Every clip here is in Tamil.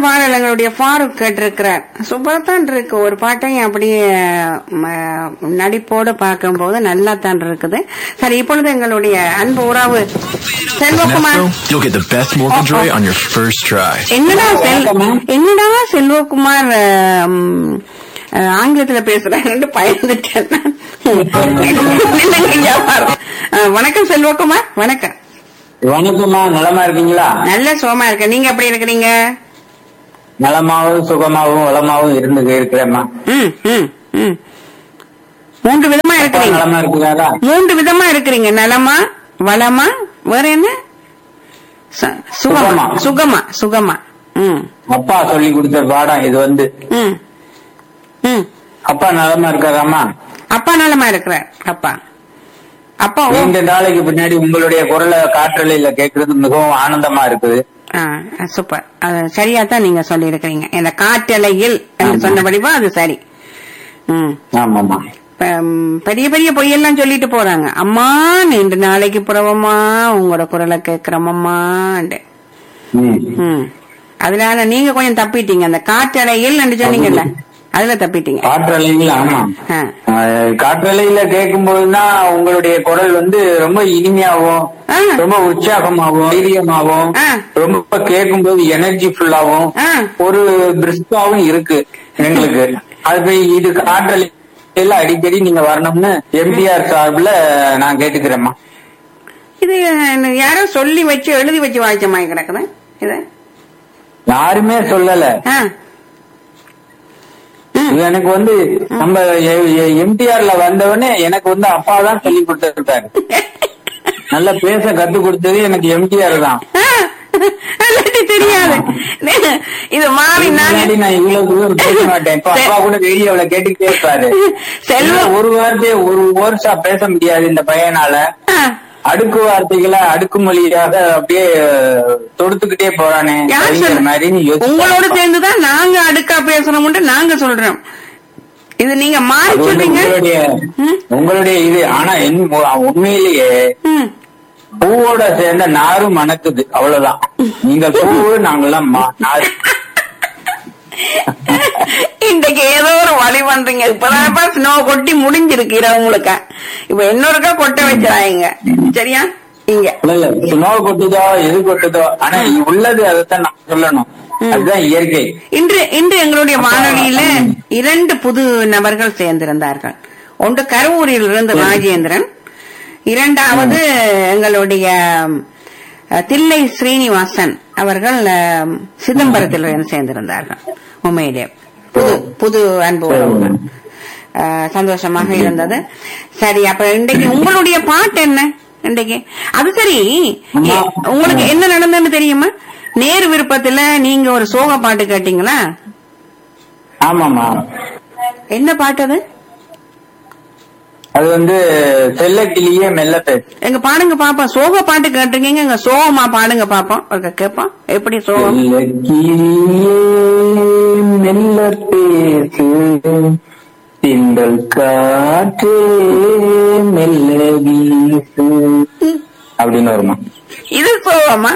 பாடல் எங்களுடைய ஃபாரூக் கேட்டிருக்கிறார் சூப்பரா தான் இருக்கு ஒரு பாட்டையும் அப்படியே ம, நடிப்போடு பார்க்கும்போது நல்லா தான் இருக்குது சரி இப்பொழுது எங்களுடைய அன்பு உறவு Selvakumar Nestle, you'll get the best Morgan on your first try. என்னடா செல் என்னடா செல்வகுமார் ஆம், அஹ், ஆங்கிலத்துல பேசுறாங்கன்னு பயந்துட்டேன் நான். இல்லைங்க ஐயா, பாரு. அஹ், வணக்கம் செல்வகுமார் வணக்கம் வணக்கம்மா நலமா இருக்கீங்களா நல்ல சுகமா இருக்கேன் நீங்க எப்படி இருக்கிறீங்க நலமாவும் சுகமாவும் வளமாவும் இருந்து இருக்கிறேம்மா ம், ம், ம். மூன்று விதமா அப்பா இருக்கிறீங்க நலமா இருக்கிறாரா மூன்று விதமா இருக்கிறீங்க நலமா வளமா வேற என்ன ச- சுகமா சுகமா. சுகமா சுகமா ம் அப்பா சொல்லி கொடுத்த பாடம் இது வந்து ம் ம் அப்பா நலமா இருக்காராம்மா அப்பா நலமா இருக்கிறார் அப்பா அப்பா ஓ நீண்ட நாளைக்கு பின்னாடி உங்களுடைய குரலை காற்றலையில கேட்கறது மிகவும் ஆனந்தமா இருக்குது ஆ, சூப்பர் அது சரியா தான் நீங்க சொல்லி இருக்கிறீங்க இந்த காற்றலையில் என்று ஆமா. சொன்னபடிவா அது சரி ம் ஆமாமா இப்ப, ம், பெரிய பெரிய பொய்யெல்லாம் சொல்லிட்டு போறாங்க அம்மா நீண்ட நாளைக்கு புறவம்மா உங்களோட குரலை கேக்குறமம்மாண்டு ம். ம் அதனால நீங்க கொஞ்சம் தப்பிட்டீங்க அந்த காற்றலையில் என்று சொன்னீங்கல்ல அதுல தப்பிட்டீங்க காற்றலையில் ஆமா ஆ. அஹ், காற்றலையில கேட்கும் போதுதான் உங்களுடைய குரல் வந்து ரொம்ப இனிமையாவும் ஆ. ரொம்ப உற்சாகமாவும் தைரியமாவும் ஆ. ரொம்ப கேட்கும் போது எனர்ஜி ஃபுல்லாவும் ஆ. ஒரு பிரிஸ்காவும் இருக்கு எங்களுக்கு அது போய் இது காற்றலையில அடிக்கடி நீங்க வரணும்னு எம்டிஆர் சார்பில் நான் கேட்டுக்கிறேம்மா இது அஹ், யாரோ சொல்லி வச்சு எழுதி வச்சு வாய்ச்ச மாதிரி கிடக்குது இது யாருமே சொல்லல ஆ. ம். இது எனக்கு வந்து நம்ம எம்டிஆர்ல வந்தவொடனே எனக்கு வந்து அப்பா தான் சொல்லி கொடுத்திருக்காரு நல்லா பேச கத்து கொடுத்தது எனக்கு எம்டிஆர் தான் ஆ, இல்லாட்டி தெரியாது இது மாறி முன்னாடி நாங்க நான் இவ்வளவு தூரம் பேச மாட்டேன் இப்ப அப்பா கூட ரேடியோல கேட்டுக்கிட்டே இருப்பாரு செல்வம் ஒரு வார்த்தையை ஒரு வேர்ட்ஸா பேச முடியாது இந்த பையனால ஆ, அடுக்கு வார்த்தைகளை அடுக்கு மொழியாக அப்படியே தொடுத்துக்கிட்டே போறானே யார் அப்படிங்கிற சொன்ன- மாதிரி யோசிச்சு உங்களோட சேர்ந்துதான் நாங்க அடுக்கா பேசணும்னு நாங்க சொல்றோம் இது நீங்க மாறி அது வந்து சொல்றீங்க உங்களுடைய ம். உங்களுடைய இது ஆனா என்- உண்மையிலேயே ம். பூவோட சேர்ந்த நாரும் மணக்குது அவ்வளவுதான் நீங்க பூவு நாங்கெல்லாம் மா- நாரு இன்றைக்கு ஏதோ ஒரு வழி பண்றீங்க இப்பதான் ஸ்னோ கொட்டி முடிஞ்சிருக்கு இரவுங்களுக்கு இப்ப இன்னொருக்கா கொட்ட வச்சிடாங்க சரியா இங்க இல்ல இல்ல சுனோ கொட்டுதோ எது கொட்டுதோ ஆனா உள்ளது அதைத்தான் நான் சொல்லணும் அதுதான் இயற்கை இன்று இன்று எங்களுடைய வானொலியில இரண்டு புது நபர்கள் சேர்ந்திருந்தார்கள் ஒன்று கருவூரில் இருந்து ராஜேந்திரன் இரண்டாவது எங்களுடைய அஹ், தில்லை ஸ்ரீனிவாசன் அவர்கள் அஹ், சிதம்பரத்திலிருந்து சேர்ந்திருந்தார்கள் உண்மையிலே புது புது அன்பு உறவுகள். அஹ், சந்தோஷமாக இருந்தது சரி அப்ப இன்றைக்கு உங்களுடைய பாட்டு என்ன இன்றைக்கு அது சரி எ- உங்களுக்கு என்ன நடந்ததுன்னு தெரியுமா நேரு விருப்பத்துல நீங்க ஒரு சோக பாட்டு கேட்டீங்களா ஆமாமா என்ன பாட்டு அது அது வந்து செல்ல கிளியே மெல்ல பேசு எங்க பாடுங்க பாப்போம் சோக பாட்டு கேட்டிருக்கீங்க எங்க சோகமா பாடுங்க பாப்போம் ஒரு கேப்போம் எப்படி சோகம் செல்ல கிளியே மெல்ல பேசு திங்கள் காற்றே மெல்ல வீசு அப்படின்னு வருமா இது சோகமா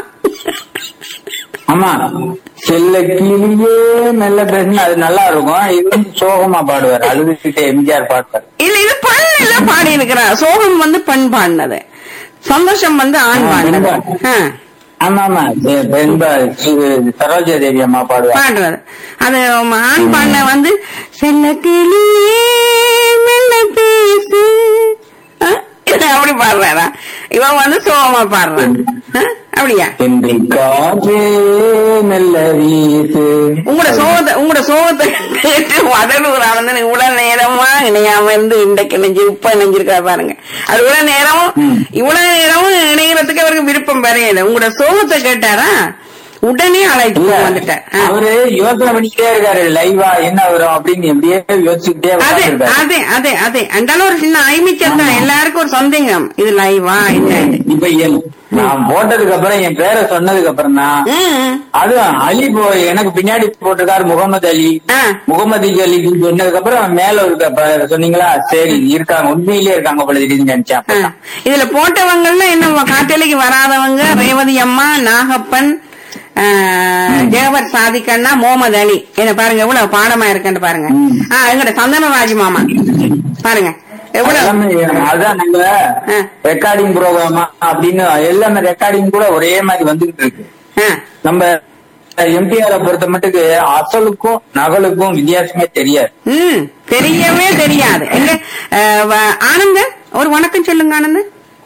ஆமா செல்ல கிளியே மெல்ல பேசுனா அது நல்லா இருக்கும் இது வந்து சோகமா பாடுவார் அழுதுகிட்டே எம்ஜிஆர் பாடுவார் இல்ல இது பெண்ல பாடி இருக்கிறா சோகம் வந்து பெண் பாடினது சந்தோஷம் வந்து ஆண் ஆ, பாடினது பெண் ஆ, ஆமா ஆமா பெ- பெண் பா- சி- சரோஜா தேவி அம்மா பாடுவார் பாடுறது அது ஆண் பாடின வந்து செல்ல கிளியே மெல்ல பேசு ஆ, அப்படி பாடுறாரா இவன் வந்து சோகமா பாடுறான் ஆ, அப்படியா என்று காற்றே மெல்ல வீசு உங்களோட சோகத்தை உங்களோட சோகத்தை கேட்டு வடலூர் வந்து இவ்வளவு நேரமா இணையாம இருந்து இன்றைக்கு இணைஞ்சு இப்ப இணைஞ்சிருக்கா பாருங்க அது இவ்வளவு நேரமும் ம். இவ்வளவு நேரமும் இணைகிறதுக்கு அவருக்கு விருப்பம் வரையல உங்களோட சோகத்தை கேட்டாரா உடனே அழைச்சு இல்ல, வந்துட்டார் ஆ. அவரு யோசனை பண்ணிக்கிட்டே இருக்காரு லைவா என்ன வரும் அப்படின்னு எப்படியே யோசிச்சுக்கிட்டே அதே உட்கார்ந்திருக்காரு. அதே அதே அதே அந்தாலும் ஒரு சின்ன ஐமிச்சல் தான் எல்லாருக்கும் ஒரு சந்தேகம் இது லைவா என்ன இப்ப என் நான் போட்டதுக்கு அப்புறம் என் பேரை சொன்னதுக்கு அப்புறம் தான் ம் அது அலி போ எனக்கு பின்னாடி போட்டிருக்காரு முகமது அலி ஆ. முகமது அலி சொன்னதுக்கு அப்புறம் மேல இருக்க ப- சொன்னீங்களா சரி இருக்காங்க உண்மையிலேயே இருக்காங்க போல திடீர்னு நினைச்சேன் ஆ. அப்பதான். இதுல போட்டவங்கள்ல என்ன காட்டலைக்கு வராதவங்க ரேவதி அம்மா நாகப்பன் ஆஹ், ஜேவர் சாதிக்கன்னா முகமது அலி என்ன பாருங்க எவ்வளவு பாடமா இருக்குன்னு பாருங்க ஆ எங்கட சந்தனராஜ் மாமா பாருங்க எவ்வளவு எல்லாமே அதான் நாங்க ஆ. ரெக்கார்டிங் ப்ரோக்ராமா அப்படின்னு எல்லாமே ரெக்கார்டிங் கூட ஒரே மாதிரி வந்துகிட்டு இருக்கு ஆ, நம்ம எம்டிஆரை பொறுத்த மட்டுக்கு அசலுக்கும் நகலுக்கும் வித்தியாசமே தெரியாது ம் தெரியவே தெரியாது எங்க ஆஹ், வ- ஆனந்த ஒரு வணக்கம் சொல்லுங்க ஆனந்த்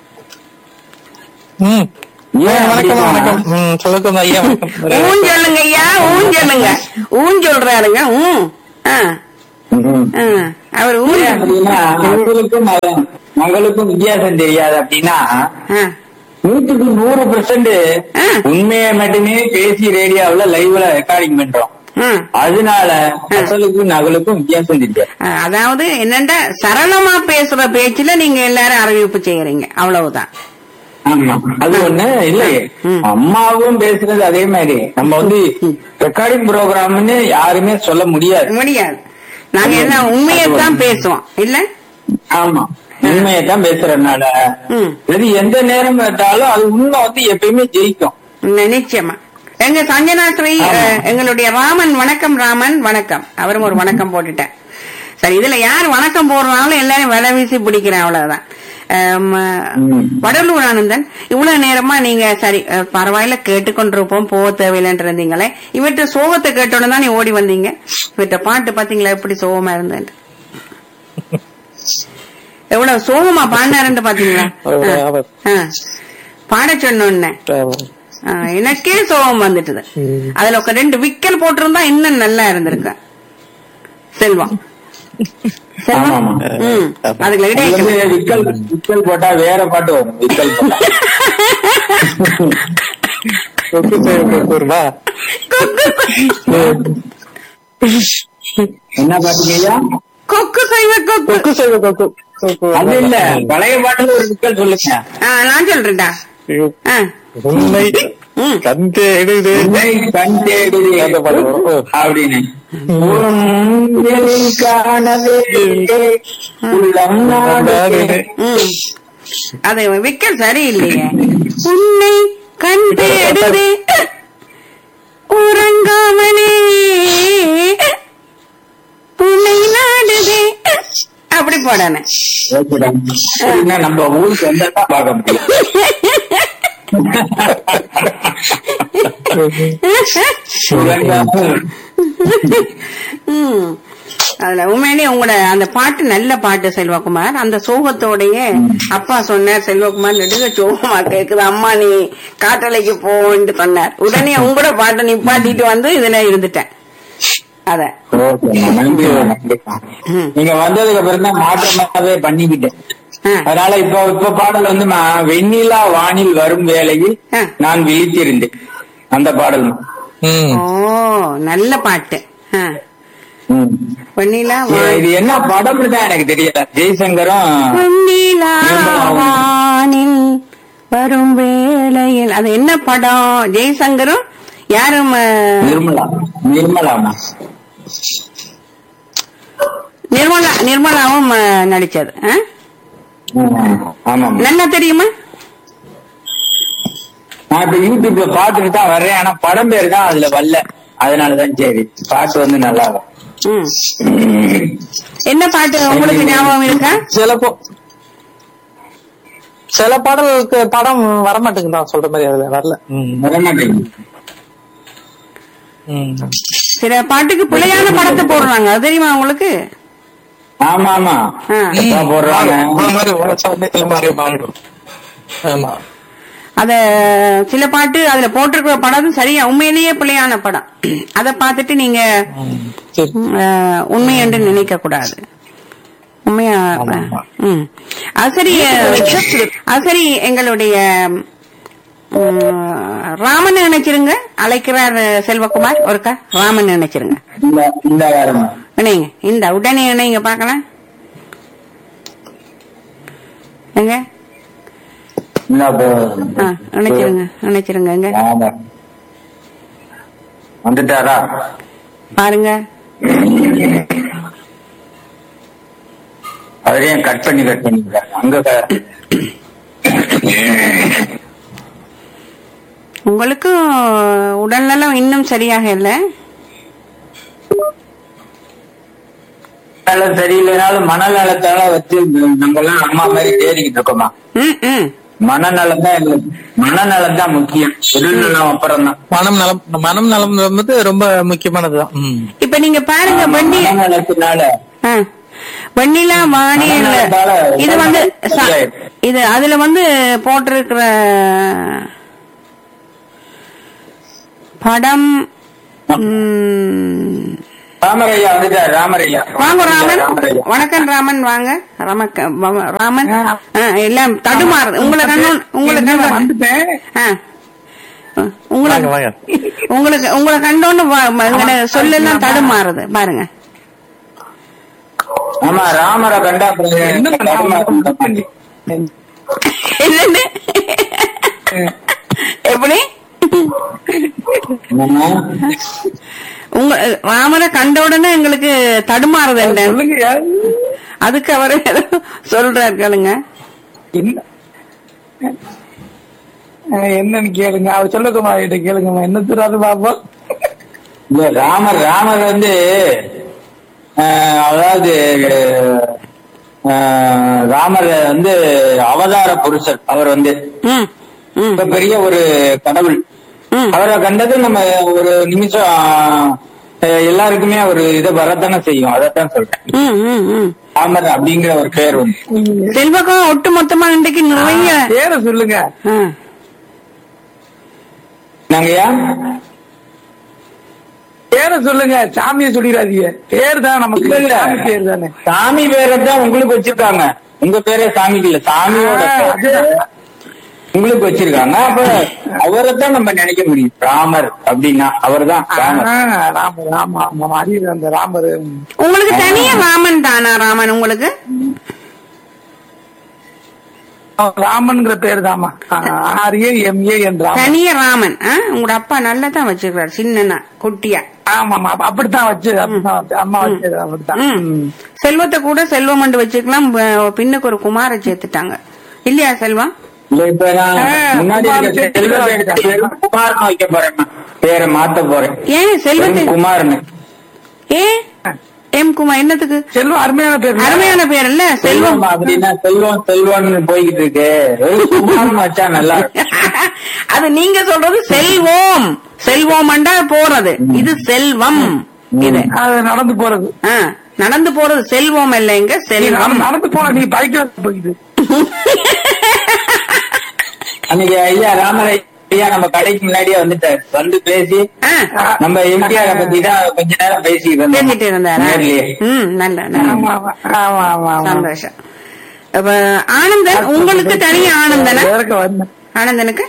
ம் ஏன் வணக்கம் அப்படின்னா, வணக்கம் ம் சொல்லுங்க ஐயா வணக்கம் ஊன் சொல்லுங்க ஐயா ஊன் சொல்லுங்க ஊன் சொல்றாருங்க ஊன் ஆ, ம். ஆ. அவர் ஊன் ஏன் அப்படின்னா அசலுக்கும் நக- நகலுக்கும் வித்தியாசம் தெரியாது அப்படின்னா ஆ, நூற்றுக்கு நூறு பெர்சென்ட் ஆ. உண்மையை மட்டுமே பேசி ரேடியோவுல லைவ்ல ரெக்கார்டிங் பண்றோம் ஆ. அதனால அசலுக்கும் நகலுக்கும் வித்தியாசம் தெரியாது ஆ, அதாவது என்னண்டா சரளமா பேசுற பேச்சுல நீங்க எல்லாரும் அறிவிப்பு செய்யறீங்க அவ்வளவுதான் ஆமா அது ஒண்ணு இல்லையே ம். அம்மாவும் பேசுறது அதே மாதிரி நம்ம வந்து ரெக்கார்டிங் ப்ரோக்ராம்னு யாருமே சொல்ல முடியாது முடியாது நாங்க என்ன உண்மையைத்தான் பேசுவோம் இல்ல ஆமா உண்மையை தான் பேசுறதுனால ம். இது எந்த நேரம் கேட்டாலும் அது உண்மை வந்து எப்பயுமே ஜெயிக்கும் நி- நிச்சயமா எங்க சஞ்சனாஸ்ரீ ஆமா. அஹ், எங்களுடைய ராமன் வணக்கம் ராமன் வணக்கம் அவரும் ஒரு வணக்கம் போட்டுட்டேன் சரி இதுல யார் வணக்கம் போடுறாலும் எல்லாரும் விலை வீசி பிடிக்கிறேன் அவ்வளவுதான் ஆம், ம். வடலூர் ஆனந்தன் இவ்வளவு நேரமா நீங்க சரி அஹ், பரவாயில்ல கேட்டுக்கொண்டிருப்போம் போக தேவையில்லைன்னு இருந்தீங்களே இவற்ற சோகத்தை கேட்டோன்னு தான் நீ ஓடி வந்தீங்க இவற்ற பாட்டு பாத்தீங்களா எப்படி சோகமா இருந்தேன் எவ்வளவு சோகமா பாடினாருன்னு பாத்தீங்களா ஒரு ஆ, ஆபத்து. ஆ. பாட சொன்னோன்னே ஆ, எனக்கே சோகம் வந்துட்டுது அதுல ஒரு ரெண்டு விக்கல் போட்டிருந்தா இன்னும் நல்லா இருந்திருக்கு செல்வம் செல்வம் ஆமா, ம் அதுக்கு அது வந்து இடையே விக்கல் விக்கல் போட்டா வேற பாட்டு வரும் விக்கல் போட்டா கொக்கு சேவை கொக்குருவா என்ன பாட்டுங்க ஐயா கொக்கு செய்வ கொக்கு கொக்கு சேவை கொக்கு கொக்கு அது இல்ல பழைய பாட்டுல ஒரு விக்கல் சொல்லுங்க ஆ, நான் சொல்றேன்டா ஆ, உண்மை ம். கண் தேடுது உன்னை கண் தேடுதே அந்த பாட்டு வரும். ஓ. அப்படின்னு உன்னில் காணவே உள்ளம் நாடுதே. ம். அது விக்கல் சரியில்லையே உன்னை கண் தேடுதே உறங்காமலே உன்னை நாடுதே அப்படி போடானே ஓகேடா. என்ன நம்ம ஊருக்கு வந்தா தான் பார்க்க முடியும் ம். அதுல உண்மையிலேயே உங்களோட அந்த பாட்டு நல்ல பாட்டு செல்வகுமார் அந்த சோகத்தோடைய அப்பா சொன்னார் செல்வகுமார் நெடுக சோகமா கேக்குது அம்மா நீ காட்டலைக்கு போன்னு சொன்னார் உடனே உங்களோட பாட்டை நிப்பாட்டிட்டு வந்து இதுல இருந்துட்டேன் அத ஓகேம்மா, நன்றிம்மா, நன்றிம்மா. ம். நீங்க வந்ததுக்கு அப்புறம் தான் மாற்றமாவே பண்ணிக்கிட்டேன் ஆ. அதனால இப்ப இப்ப பாடல் வந்து மா- வெண்ணிலா வானில் வரும் வேளையில் ஆ. நான் விழித்திருந்தேன் அந்த பாடல் ம் ஓ நல்ல பாட்டு ஆ. ம். வெண்ணிலா இது- வா- இது என்ன படம்னு தான் எனக்கு தெரியல ஜெய்சங்கரும் வெண்ணிலா வானில் வரும் வேளையில் அது என்ன படம் ஜெய்சங்கரும் யாரும் அஹ், நிர்மலா நிர்மலாமா நிர்மலா நிர்மலாவும் அஹ், நடிச்சது ஆ? ஆமா நல்லா தெரியுமா நான் இப்ப யூடியூப்ல பாத்துட்டு தான் வர்றேன் ஆனா படம் பேர் தான் அதுல வரல அதனாலதான் சரி பாட்டு வந்து நல்லா இருக்கும் ம். என்ன பாட்டு உங்களுக்கு ஞாபகம் இருக்கா சில போ சில பாடலுக்கு படம் வரமாட்டேங்குது நான் சொல்ற மாதிரி அதுல வரல ம். வர மாட்டேங்குது ம். சில பாட்டுக்கு பிள்ளையான படத்தை போடுறாங்க அது தெரியுமா உங்களுக்கு ஆமா ஆமா ஆ. அப்பா போடுறாங்க அந்த மாதிரி உழைச்சா வந்து இந்த மாதிரி மாறிடும் ஆமா அத சில பாட்டு அதுல போட்டிருக்கிற படம் சரியா உண்மையிலேயே பிள்ளையான படம் அத பார்த்துட்டு நீங்க ம். சரி அஹ், உண்மை என்று நினைக்க கூடாது உண்மையா ம். அது சரி அது சரி எங்களுடைய ம், ராமன் நினைச்சிருங்க அழைக்கிறார் செல்வகுமார் ஒருக்கா ராமன் நினைச்சிருங்க இந்த இந்த வாரம் இணைங்க இந்த உடனே இணைங்க பார்க்கலாம் எங்க இந்த ஆ, நினைச்சிருங்க நினைச்சிருங்க எங்க ஆமா. வந்துட்டாரா பாருங்க அதையும் கட் பண்ணி கட் பண்ணி அங்க க- உங்களுக்கும் உடல்நல நலம் இன்னும் சரியாக இல்லை நலம் சரியில்லைனாலும் மனநலத்தால வச்சு நம்ம எல்லாம் அம்மா மாதிரி தேடிக்கிட்டு இருக்கோமா ம் ம் மனநலம் தான் எங்களுக்கு மனநலம் தான் முக்கியம் உடல் நலம் அப்புறம் தான் மனம் நலம் மனம் நலம் வந்து ரொம்ப முக்கியமானதுதான் ம். இப்ப நீங்க பாருங்க வண்டி மனநலத்தினால ஆ. வெண்ணிலா வானியல் மனநலத்தால இது வந்து ச- சரியாயிடும். இது அதுல வந்து போட்டிருக்கிற படம் ம், ராமரையா வந்துட்டார் ராமரையா வாங்க ராமன் ராமரையா வணக்கம் ராமன் வாங்க ரமக்க வ- ராமன் ஆ, எல்லாம் தடுமாறுது உங்களை கண்ணு உங்களை கண்டு வந்துட்டேன் ஆ. உங்களை வாங்க, வாங்க. உங்களுக்கு உங்களை கண்டோன்னு வா- எங்கட சொல்லெல்லாம் தடுமாறுது பாருங்க ஆமா ராமரை கண்டா அப்புறம் என்ன பண்ண என்னது எப்படி என்னம்மா? உங்க ராமரை கண்ட உடனே எங்களுக்கு தடுமாறுது என்ன சொல்லுங்க அதுக்கு அவர் ஏதோ சொல்றாரு கேளுங்க என்ன அஹ் என்னன்னு கேளுங்க அவர் சொல்லக்குமார் கிட்ட கேளுங்கம்மா என்ன தெரியாது பாப்போம் இல்ல ராமர் ராமர் வந்து ஆஹ், அதாவது ஆஹ், ராமர் வந்து அவதார புருஷர் அவர் வந்து ம் ம் மிக பெரிய ஒரு கடவுள் ம் அவரை கண்டது நம்ம ஒரு நிமிஷம் ஆஹ், எல்லாருக்குமே ஒரு இதை வரத்தானே செய்யும் அதைத்தான் சொல்றேன் ம் ம் ம் ராமர் அப்படிங்கிற ஒரு பெயர் வந்து செல்வகம் ஒட்டு மொத்தமா இன்றைக்கு நிறைய பேரை சொல்லுங்க ஆ. நாங்கயா பேரை சொல்லுங்க சாமியை சொல்லிடாதீங்க பேர் தான் நமக்கு இல்ல, இல்ல. சாமி பேர் தானே சாமி பேரை தான் உங்களுக்கு வச்சிருக்காங்க உங்க பேரே சாமிக்கு இல்ல சாமியோட ஆ, பேர். அதுதான். உங்களுக்கு வச்சிருக்காங்க அப்ப அவரை தான் நம்ம நினைக்க முடியும் ராமர் அப்படின்னா அவர் தான் ராமர் ஆ, ராமர் ஆமா ஆமா அறிவு அந்த ராமர் உங்களுக்கு தனியா ராமன் தானா ராமன் உங்களுக்கு ராமன்ங்கிற பேர் தாமா ஆர்ஏ எம்ஏ என் ராமன் தனிய ராமன் ஆ? உங்களோட அப்பா நல்லா தான் வச்சிருக்காரு சின்னனா குட்டியா ஆமா ஆமா அப்படித்தான் வச்சு அப்படித்தான் வச்சு அம்மா வச்சது அப்படித்தான் ம். ம். செல்வத்தை கூட செல்வம் வச்சுக்கலாம் ப- பின்னுக்கு ஒரு குமார சேர்த்துட்டாங்க இல்லையா செல்வம் இல்ல இப்ப நான் ஆ, முன்னாடி குமார் இருக்க சேர்த்து செல்வ வைக்கிறாங்க. பேரை குமார்னு வைக்க போறேன் பேரை மாத்த போறேன் ஏன் செல்வத்தை வெறும் குமார்னு ஏ எம் குமார் என்னத்துக்கு செல்வம் அருமையான பேர் இல்ல? அருமையான பேர் இல்ல செல்வம் செல்வம் அப்படின்னா செல்வம் செல்வம்னு போய்கிட்டு இருக்கு வெறும் குமார்னு வச்சா நல்லா இருக்கும். அது நீங்க சொல்றது செல்வோம் செல்வோம் போறது இது செல்வம் இது அது நடந்து போறது ஆ, நடந்து போறது செல்வம் இல்லைங்க நீ செல்வம் நடந்து- நடந்து போன நீ பைக்ல போயிது அன்னைக்கு ஐயா ராமரை ஐயா நம்ம கடைக்கு முன்னாடியே வந்துட்டாரு வந்து பேசி ஆ, நம்ம எம்டிஆர் பத்தி தான் கொஞ்ச நேரம் பேசிட்டு இருந்தோம் பேசிட்டு இருந்தாரா நேர்லயே. ம் நல்ல நல்ல ஆமா ஆமா ஆமா ஆமா ஆமா சந்தோஷம் அப்ப ஆனந்தன் உங்களுக்கு தனியா ஆனந்தனா வேறக்க வந்தேன் ஆனந்தனுக்கு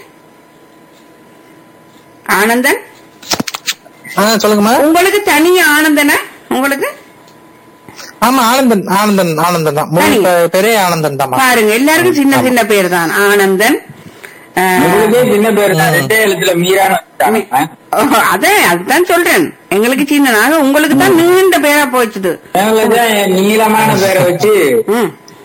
ஆனந்தன் ஆ சொல்லுங்கம்மா உங்களுக்கு தனியா ஆனந்தனா உங்களுக்கு ஆமா ஆனந்தன் ஆனந்தன் ஆனந்தன் தான் முழு சரி. பே- பேரே ஆனந்தன் தான் பாருங்க எல்லாருக்கும் சின்ன சின்ன பேர் தான் ஆனந்தன் ஆ, உங்களுக்கே சின்ன பேர் தான் ரெண்டே எழுத்துல மீறான வச்சுட்டாங்க. ஓ, அதே அதுதான் சொல்றேன் எங்களுக்கு சின்னதாக உங்களுக்கு தான் நீண்ட பேரா போச்சுது எங்களுக்கு தான் நீளமான பேரை வச்சு ம்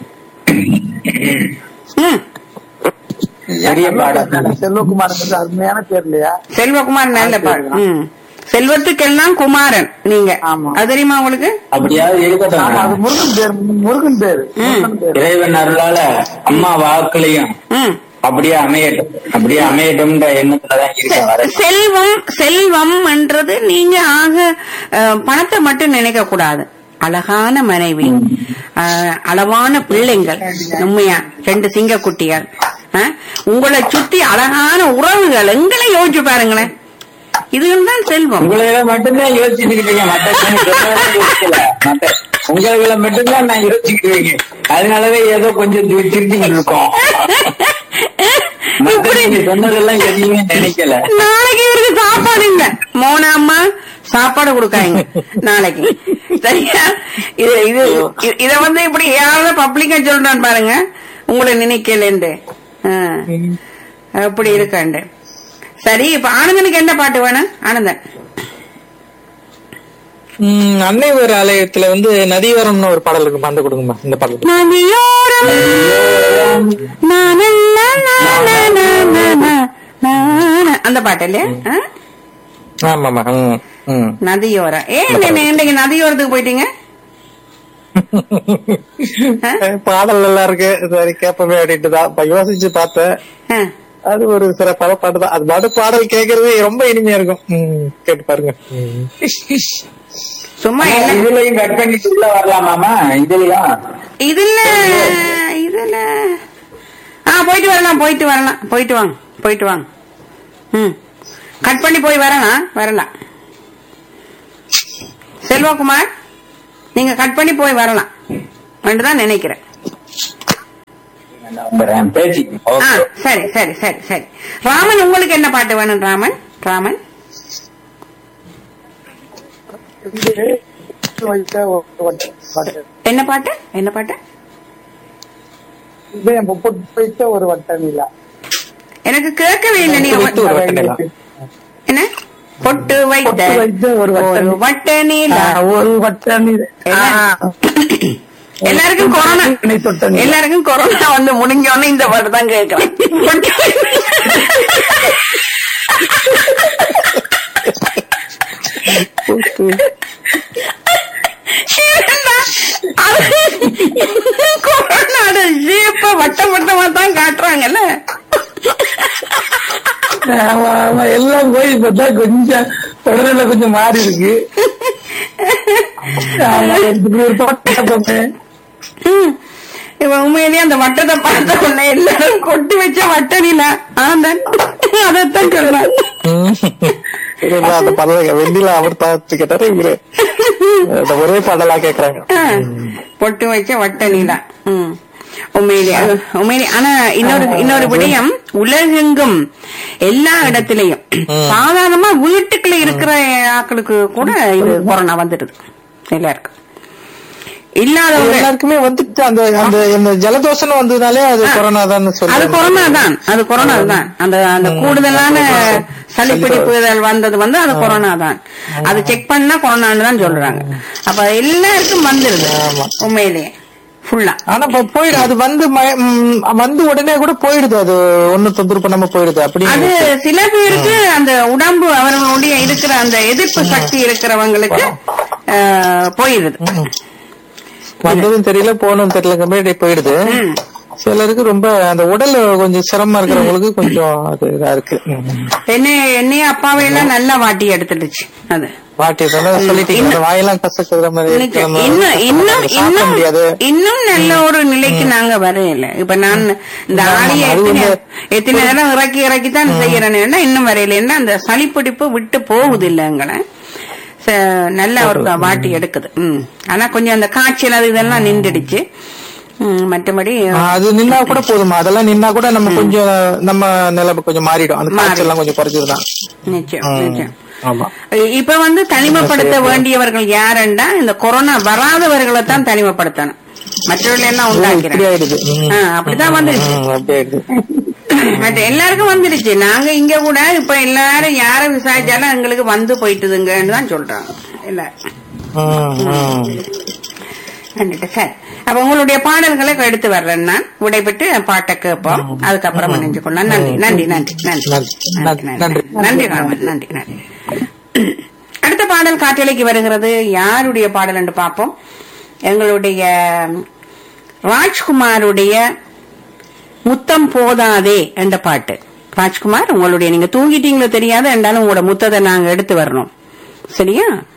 ம் பெரிய பாடம் செல்வகுமார் அருமையான பேர் இல்லையா செல்வகுமார் நல்ல பாரு ம் செல்வத்துக்கெல்லாம் குமாரன் நீங்க ஆமா. அது தெரியுமா உங்களுக்கு அப்படியாவது ஆமா அது இருக்கட்டும் முருகன் பேர் முருகன் பேர் முருகன் பேர் இறைவன் அருளால அம்மா வாக்குலையும் ம் அப்படியே அமையட்டும் அப்படியே அமையட்டும்ன்ற எண்ணத்துலதான் இருக்கேன் வர செல்வம் செல்வம் என்றது நீங்க ஆக அஹ், பணத்தை மட்டும் நினைக்க கூடாது அழகான மனைவி அஹ், அளவான பிள்ளைங்கள் உண்மையா ரெண்டு சிங்க குட்டிகள் அஹ், உங்களை சுத்தி அழகான உறவுகள் எங்களை யோசிச்சு பாருங்களேன் இதுகள் தான் செல்வம் உங்களை மட்டும்தான் யோசிச்சுட்டு இருக்கீங்க மத்த யோசிக்கல மத்த உங்களை மட்டும்தான் நான் யோசிச்சுட்டு இருக்கேன் அதனாலவே ஏதோ கொஞ்சம் சி- சிரிச்சுக்கிட்டு இருக்கோம் மத்த இப்படி நீங்க சொன்னதெல்லாம் எதையுமே நினைக்கல நாளைக்கு இவருக்கு சாப்பாடு இல்ல மோனா அம்மா சாப்பாடு கொடுக்காங்க நாளைக்கு சரியா இது இது இ- இத வந்து இப்படி யாராவது பப்ளிக்கா சொல்றான் பாருங்க உங்களை நினைக்கலண்டு அப்படி இருக்காண்டு சரி இப்ப ஆனந்தனுக்கு என்ன பாட்டு வேணும் ஆனந்தன் ம், அன்னை ஒரு ஆலயத்துல வந்து நதியோரம்னு ஒரு பாடல் இருக்கு அந்த கொடுங்கம்மா இந்த பாடல் நதியோரம் நானல்ல நான நான நான. அந்த பாட்டு இல்லையா ஆ? ஆமாமா ம், ம். நதியோரம் ஏன் நீங்க இன்னைக்கு நதியோரத்துக்கு போயிட்டீங்க பாடல் நல்லா இருக்கு சரி கேப்பமே அப்படின்ட்டு தான் இப்ப யோசிச்சு பார்த்தேன் ஆ. அது ஒரு சிறப்பான பாட்டு தான் அது பாட்டு பாடல் கேட்கறது ரொம்ப இனிமையா இருக்கும் ம், கேட்டு பாருங்க ம். சும்மா என்ன இதுலயும் கட் பண்ணிட்டு உள்ள வரலாமாமா இதுலயும் இதுல இதுல ஆ போயிட்டு வரலாம் போயிட்டு வரலாம் போயிட்டு வாங்க போயிட்டு வாங்க ம் கட் பண்ணி போய் வரலாம் வரலாம் செல்வகுமார் நீங்க கட் பண்ணி போய் வரலாம் தான் நினைக்கிறேன் நம்புறேன் பேசி ஆ சரி சரி சரி சரி ராமன் உங்களுக்கு என்ன பாட்டு வேணும் ராமன் ராமன் என்ன பாட்டு என்ன பாட்டு வைத்த ஒரு வட்ட நிலா எனக்கு கேட்கவே இல்லை நீங்க வைத்து ஒரு வட்ட நிலா. என்ன பொட்டு வைத்த பொட்டு வைத்த ஒரு வட்ட ஒரு நிலா. வட்ட நீலா ஆ, ஒரு வட்ட நிலா என்ன? எல்லாருக்கும் கொரோனா என்னை தொட்ட நிலா. எல்லாருக்கும் கொரோனா வந்து முடிஞ்சோடனே இந்த பாட்டு தான் கேட்கலாம் பொட்டு கொரோனாட ஷேப்ப வட்டம் வட்டமா தான் காட்டுறாங்கல்ல ஆமா, ஆமா, எல்லாம் போய் இப்பதான் கொஞ்சம் உடல்நிலை கொஞ்சம் மாறி இருக்கு ஆமா, இப்படி ஒரு தோட்டம் பார்த்தேன். ம். இவன் உண்மையிலேயே அந்த வட்டத்தை பார்த்த உடனே எல்லாரும் கொட்டி வச்ச வட்ட நிலா ஆனந்தன் அதைத்தான் சொல்றான் ம். இல்ல, அந்த பாடல வெண்ணில அவர் பார்த்து கேட்டாரு இவரு அந்த ஒரே பாடலா கேக்குறாங்க ஆ, பொட்டு வச்ச வட்ட நிலா ம். உண்மையிலேயே அது உண்மையிலே ஆனா இன்னொரு இன்னொரு விடயம் உலகெங்கும் எல்லா இடத்திலையும் சாதாரணமா வீட்டுக்குள்ள இருக்கிற ஆட்களுக்கு கூட இது கொரோனா வந்துடுது எல்லாருக்கும் இல்லாதவங்க எல்லாருக்குமே வந்துட்டு அந்த அந்த இந்த ஜலதோஷம் வந்ததுனாலே அது கொரோனா தான் அது சொல்லி கொரோனா தான் அது கொரோனா தான் அந்த அந்த கூடுதலான சளிப்பிடிப்புகள் வந்தது வந்து அது கொரோனா தான் அது செக் பண்ணா கொரோனான்னு தான் சொல்றாங்க அப்ப எல்லாருக்கும் வந்துருது உண்மையிலேயே ஃபுல்லா ஆனா இப்ப போயிடு அது வந்து மய- ம், வந்து உடனே கூட போயிடுது அது ஒண்ணு தொந்தரவு பண்ணாம போயிடுது அப்படி அது சில பேருக்கு அந்த உடம்பு அவர்களுடைய இருக்கிற அந்த எதிர்ப்பு சக்தி இருக்கிறவங்களுக்கு அஹ், போயிடுது வந்ததும் தெரியல போனதும் தெரியல கம்பெனி போயிடுது ம். சிலருக்கு ரொம்ப அந்த உடல் கொஞ்சம் சிரமமா இருக்கிறவங்களுக்கு கொஞ்சம் அது இதா இருக்கு ம். என்ன என்னைய அப்பாவை எல்லாம் நல்லா வாட்டி எடுத்துடுச்சு அது பாட்டி சொன்ன சொல்லிட்டீங்க அந்த வாயெல்லாம் கசக்குற மாதிரி இன்னைக்கு இருக்கிற மாதிரி இன்னும் இன்னும் சாப்பிட இன்னும் முடியாது இன்னும் நல்ல ஒரு நிலைக்கு நாங்க வரையில இப்ப நான் இந்த ஆமா, ஆடிய அது எத்தனை வந்து- எத்தனை நேரம் இறக்கி இறக்கி தான் செய்யறேன்னு இன்னும் வரையில என்ன அந்த சளிப்பிடிப்பு விட்டு போகுது இல்ல எங்களை ச- நல்ல ஒரு வாட்டி எடுக்குது ம் ஆனா கொஞ்சம் அந்த காய்ச்சல் அது இதெல்லாம் நின்றுடுச்சு ம், மற்றபடி ஆ, அது நின்னா கூட போதுமா அதெல்லாம் நின்னா கூட நம்ம கொஞ்சம் நம்ம நிலைமை கொஞ்சம் மாறிடும் அந்த காய்ச்சல் எல்லாம் கொஞ்சம் குறைஞ்சதுதான் நிச்சயம் நிச்சயம் ஆமா இப்ப வந்து தனிமைப்படுத்த வேண்டியவர்கள் யாருண்டா இந்த கொரோனா வராதவர்களை தான் தனிமைப்படுத்தணும் மற்றவர்கள் எல்லாம் இப்படி உண்டாக்கிறேன் ஆயிடுது ம். ஆ, அப்படிதான் வந்துருச்சு ம், அப்படி ஆயிடுது மற்ற எல்லாருக்கும் வந்துருச்சு நாங்க இங்க கூட இப்ப எல்லாரும் யார விசாரிச்சாலும் எங்களுக்கு வந்து போயிட்டுதுங்கன்னு தான் சொல்றாங்க எல்லாரும் ம், ம். கண்டிப்பா சார் அப்ப உங்களுடைய பாடல்களை எடுத்து வர்றேன் நான் விடைபெற்று பாட்டை கேட்போம் அதுக்கப்புறம் நினைஞ்சு கொள்ளலாம் நன்றி நன்றி நன்றி நன்றி நன்றி, நன்றி நன்றி. நன்றி ராமன் நன்றி நன்றி அடுத்த பாடல் காற்றலைக்கு வருகிறது யாருடைய பாடல் என்று பார்ப்போம் எங்களுடைய ராஜ்குமாருடைய முத்தம் போதாதே என்ற பாட்டு ராஜ்குமார் உங்களுடைய நீங்க தூங்கிட்டீங்களோ தெரியாது என்றாலும் உங்களோட முத்தத்தை நாங்க எடுத்து வரணும் சரியா